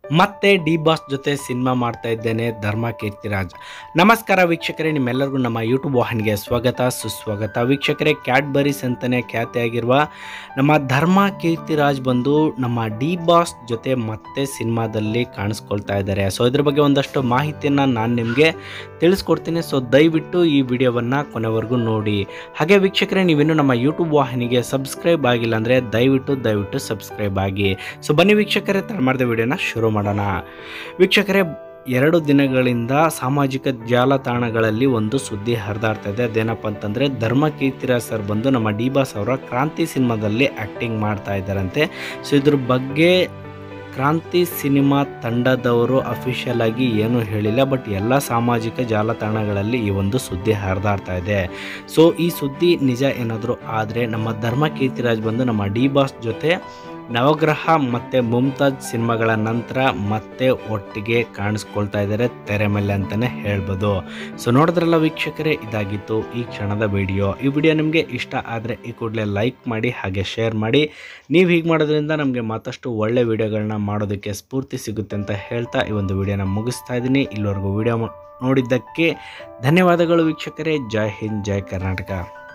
ಮತ್ತೆ D boss ಜೊತೆ cinema ಮಾಡ್ತಾ ಇದ್ದೇನೆ ಧರ್ಮ ಕೀರ್ತಿರಾಜ್ ನಮಸ್ಕಾರ ವೀಕ್ಷಕರೇ ನಿಮ್ಮೆಲ್ಲರಿಗೂ ನಮ್ಮ ಯೂಟ್ಯೂಬ್ ವಾಹಿನಿಗೆ ಸ್ವಾಗತ ಸುಸ್ವಾಗತ ವೀಕ್ಷಕರೇ ಕ್ಯಾಡ್ಬರೀಸ್ ಅಂತಲೇ ಖ್ಯಾತಿಯಾಗಿರುವ ನಮ್ಮ ಧರ್ಮ ಕೀರ್ತಿರಾಜ್ ಬಂದು ನಮ್ಮ ಡಿ ಬಾಸ್ ಜೊತೆ ಮತ್ತೆ ಸಿನಿಮಾದಲ್ಲಿ ಕಾಣಿಸ್ಕೊಳ್ತಾ ಇದ್ದಾರೆ ಸೊ ಇದ್ರ ಬಗ್ಗೆ ಒಂದಷ್ಟು ಮಾಹಿತಿಯನ್ನು ನಾನು ನಿಮಗೆ ತಿಳಿಸ್ಕೊಡ್ತೀನಿ ಸೊ ದಯವಿಟ್ಟು ಈ ವಿಡಿಯೋವನ್ನು ಕೊನೆವರೆಗೂ ನೋಡಿ ಹಾಗೆ ವೀಕ್ಷಕರೇ ನೀವಿನ್ನು ನಮ್ಮ ಯೂಟ್ಯೂಬ್ ವಾಹಿನಿಗೆ ಸಬ್ಸ್ಕ್ರೈಬ್ ಆಗಿಲ್ಲ ಅಂದರೆ ದಯವಿಟ್ಟು ದಯವಿಟ್ಟು ಸಬ್ಸ್ಕ್ರೈಬ್ ಆಗಿ ಸೊ ಬನ್ನಿ ವೀಕ್ಷಕರೇ ತಡಮಾರ್ದ ವಿಡಿಯೋನ ಶುರು ಮಾಡೋಣ ವೀಕ್ಷಕರೇ ಎರಡು ದಿನಗಳಿಂದ ಸಾಮಾಜಿಕ ಜಾಲತಾಣಗಳಲ್ಲಿ ಒಂದು ಸುದ್ದಿ ಹರಿದಾಡ್ತಾ ಇದೆ ಅದೇನಪ್ಪ ಅಂತಂದರೆ ಧರ್ಮ ಕೀರ್ತಿರಾಜ್ ಸರ್ ಬಂದು ನಮ್ಮ ಡಿ ಬಾಸ್ ಅವರ ಕ್ರಾಂತಿ ಸಿನಿಮಾದಲ್ಲಿ ಆ್ಯಕ್ಟಿಂಗ್ ಮಾಡ್ತಾ ಇದ್ದಾರಂತೆ ಸೊ ಇದ್ರ ಬಗ್ಗೆ ಕ್ರಾಂತಿ ಸಿನಿಮಾ ತಂಡದವರು ಅಫಿಷಿಯಲ್ ಆಗಿ ಏನೂ ಹೇಳಿಲ್ಲ ಬಟ್ ಎಲ್ಲ ಸಾಮಾಜಿಕ ಜಾಲತಾಣಗಳಲ್ಲಿ ಈ ಒಂದು ಸುದ್ದಿ ಹರಿದಾಡ್ತಾ ಇದೆ ಸೊ ಈ ಸುದ್ದಿ ನಿಜ ಏನಾದರೂ ಆದರೆ ನಮ್ಮ ಧರ್ಮ ಕೀರ್ತಿರಾಜ್ ಬಂದು ನಮ್ಮ ಡಿ ಬಾಸ್ ಜೊತೆ ನವಗ್ರಹ ಮತ್ತು ಮುಮ್ತಾಜ್ ಸಿನಿಮಾಗಳ ನಂತರ ಮತ್ತೆ ಒಟ್ಟಿಗೆ ಕಾಣಿಸ್ಕೊಳ್ತಾ ಇದ್ದಾರೆ ತೆರೆ ಮೇಲೆ ಅಂತಲೇ ಹೇಳ್ಬೋದು ಸೊ ನೋಡಿದ್ರಲ್ಲ ವೀಕ್ಷಕರೇ ಇದಾಗಿತ್ತು ಈ ಕ್ಷಣದ ವಿಡಿಯೋ ಈ ವಿಡಿಯೋ ನಿಮಗೆ ಇಷ್ಟ ಆದರೆ ಈ ಕೂಡಲೇ ಲೈಕ್ ಮಾಡಿ ಹಾಗೆ ಶೇರ್ ಮಾಡಿ ನೀವು ಹೀಗೆ ಮಾಡೋದ್ರಿಂದ ನಮಗೆ ಮತ್ತಷ್ಟು ಒಳ್ಳೆ ವಿಡಿಯೋಗಳನ್ನ ಮಾಡೋದಕ್ಕೆ ಸ್ಫೂರ್ತಿ ಸಿಗುತ್ತೆ ಅಂತ ಹೇಳ್ತಾ ಈ ಒಂದು ವಿಡಿಯೋನ ಮುಗಿಸ್ತಾ ಇದ್ದೀನಿ ಇಲ್ಲಿವರೆಗೂ ವಿಡಿಯೋ ನೋಡಿದ್ದಕ್ಕೆ ಧನ್ಯವಾದಗಳು ವೀಕ್ಷಕರೇ ಜೈ ಹಿಂದ್ ಜೈ ಕರ್ನಾಟಕ